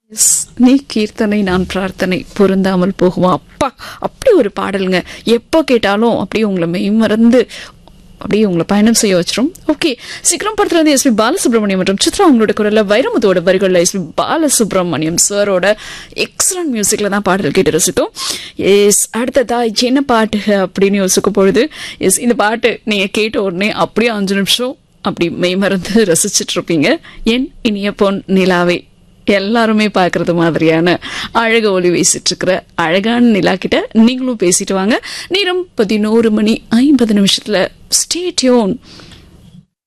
S, நீ கீர்த்தனை நான் பிரார்த்தனை பொருந்தாமல் போகுமா அப்பா அப்படி ஒரு பாடலுங்க எப்போ கேட்டாலும் அப்படியே உங்களை மெய்மறந்து அப்படியே உங்களை பயணம் செய்ய வச்சிரும் ஓகே சீக்கிரம் படத்துல வந்து எஸ்பி பாலசுப்ரமணியம் மற்றும் சித்ரா அவங்களோட குரல்ல வைரமுத்தோட வரிகள்ல எஸ்பி பாலசுப்ரமணியம் சாரோட எக்ஸலன்ட் மியூசிக்ல தான் பாடல் கேட்டு ரசித்தோம் எஸ் அடுத்ததா என்ன பாட்டு அப்படின்னு யோசிக்கும் பொழுது எஸ் இந்த பாட்டு நீங்க கேட்ட உடனே அப்படியே அஞ்சு நிமிஷம் அப்படி மெய்மறந்து ரசிச்சிட்டு இருப்பீங்க என் இனிய பொன் நிலாவே எல்லாருமே பார்க்கறது மாதிரியான அழக ஒளி வீசிட்டு இருக்கிற அழகான நிலா கிட்ட நீங்களும் பேசிட்டு வாங்க நேரம் பதினோரு மணி ஐம்பது நிமிஷத்துல ஸ்டேட்யூன்